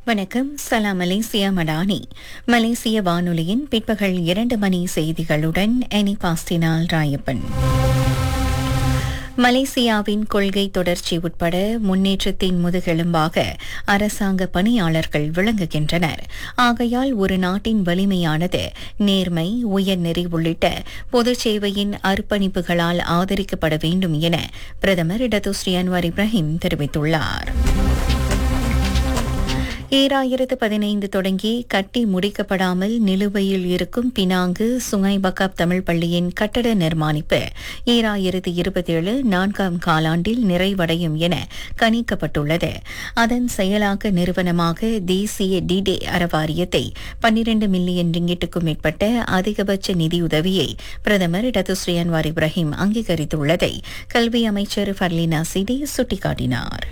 வணக்கம் சலாம் மலேசியா மடானி மலேசிய வானொலியின் பிற்பகல் இரண்டு மணி செய்திகளுடன் எனி பாஸ்டினால் ராயப்பன் மலேசியாவின் கொள்கை தொடர்ச்சி உட்பட முன்னேற்றத்தின் முதுகெலும்பாக அரசாங்க பணியாளர்கள் விளங்குகின்றனர் ஆகையால் ஒரு நாட்டின் வலிமையானது நேர்மை உயர்நெறி உள்ளிட்ட பொது சேவையின் அர்ப்பணிப்புகளால் ஆதரிக்கப்பட வேண்டும் என பிரதமர் இடதுஸ்ரீ அன்வார் இப்ராஹிம் தெரிவித்துள்ளார் ஈராயிரத்து பதினைந்து தொடங்கி கட்டி முடிக்கப்படாமல் நிலுவையில் இருக்கும் பினாங்கு சுங்கை பக்காப் தமிழ் பள்ளியின் கட்டட நிர்மாணிப்பு ஈராயிரத்து இருபத்தேழு நான்காம் காலாண்டில் நிறைவடையும் என கணிக்கப்பட்டுள்ளது அதன் செயலாக்க நிறுவனமாக தேசிய டிடே அறவாரியத்தை பன்னிரண்டு மில்லியன் ரிங்கிட்டுக்கும் மேற்பட்ட அதிகபட்ச நிதியுதவியை பிரதமர் டத்துஸ்ரீ அன்வார் இப்ராஹிம் அங்கீகரித்துள்ளதை கல்வி அமைச்சர் ஃபர்லினா சிடி சுட்டிக்காட்டினார்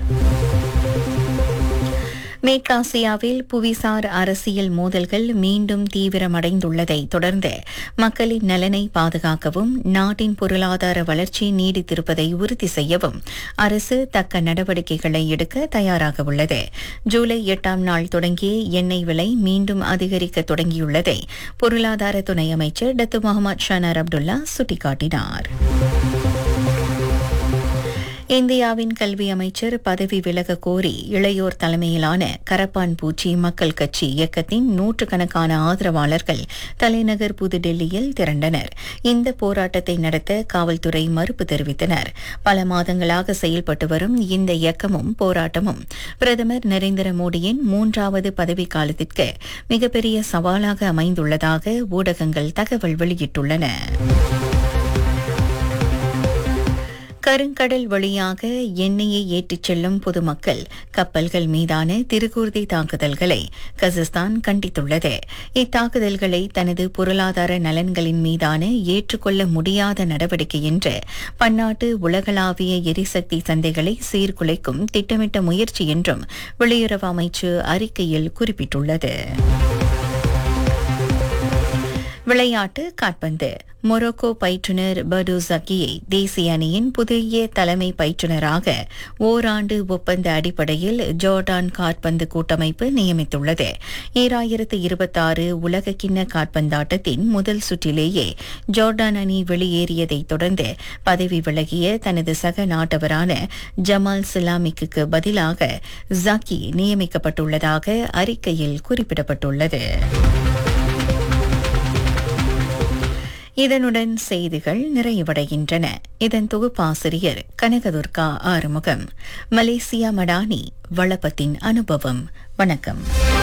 மேற்காசியாவில் புவிசார் அரசியல் மோதல்கள் மீண்டும் தீவிரமடைந்துள்ளதை தொடர்ந்து மக்களின் நலனை பாதுகாக்கவும் நாட்டின் பொருளாதார வளர்ச்சி நீடித்திருப்பதை உறுதி செய்யவும் அரசு தக்க நடவடிக்கைகளை எடுக்க தயாராக உள்ளது ஜூலை எட்டாம் நாள் தொடங்கிய எண்ணெய் விலை மீண்டும் அதிகரிக்க தொடங்கியுள்ளதை பொருளாதார துணை அமைச்சர் டத்து முகமது ஷானார் அப்துல்லா சுட்டிக்காட்டினார் இந்தியாவின் கல்வி அமைச்சர் பதவி விலக கோரி இளையோர் தலைமையிலான கரப்பான் பூச்சி மக்கள் கட்சி இயக்கத்தின் நூற்றுக்கணக்கான ஆதரவாளர்கள் தலைநகர் புதுடெல்லியில் திரண்டனர் இந்த போராட்டத்தை நடத்த காவல்துறை மறுப்பு தெரிவித்தனர் பல மாதங்களாக செயல்பட்டு வரும் இந்த இயக்கமும் போராட்டமும் பிரதமர் நரேந்திர மோடியின் மூன்றாவது பதவி காலத்திற்கு மிகப்பெரிய சவாலாக அமைந்துள்ளதாக ஊடகங்கள் தகவல் வெளியிட்டுள்ளன கருங்கடல் வழியாக எண்ணெயை ஏற்றிச் செல்லும் பொதுமக்கள் கப்பல்கள் மீதான திருக்கூர்தி தாக்குதல்களை கஜஸ்தான் கண்டித்துள்ளது இத்தாக்குதல்களை தனது பொருளாதார நலன்களின் மீதான ஏற்றுக்கொள்ள முடியாத நடவடிக்கை என்று பன்னாட்டு உலகளாவிய எரிசக்தி சந்தைகளை சீர்குலைக்கும் திட்டமிட்ட முயற்சி என்றும் வெளியுறவு அமைச்சு அறிக்கையில் குறிப்பிட்டுள்ளது விளையாட்டு காட்பந்து மொரோக்கோ பயிற்றுநர் படு ஜக்கியை தேசிய அணியின் புதிய தலைமை பயிற்றுநராக ஓராண்டு ஒப்பந்த அடிப்படையில் ஜோர்டான் காட்பந்து கூட்டமைப்பு நியமித்துள்ளது ஈராயிரத்து இருபத்தாறு உலகக்கிண்ண காட்பந்தாட்டத்தின் முதல் சுற்றிலேயே ஜோர்டான் அணி வெளியேறியதைத் தொடர்ந்து பதவி விலகிய தனது சக நாட்டவரான ஜமால் சிலாமிக்கு பதிலாக ஜக்கி நியமிக்கப்பட்டுள்ளதாக அறிக்கையில் குறிப்பிடப்பட்டுள்ளது இதனுடன் செய்திகள் நிறைவடைகின்றன இதன் தொகுப்பாசிரியர் கனகதுர்கா ஆறுமுகம் மலேசியா மடானி வளப்பத்தின் அனுபவம் வணக்கம்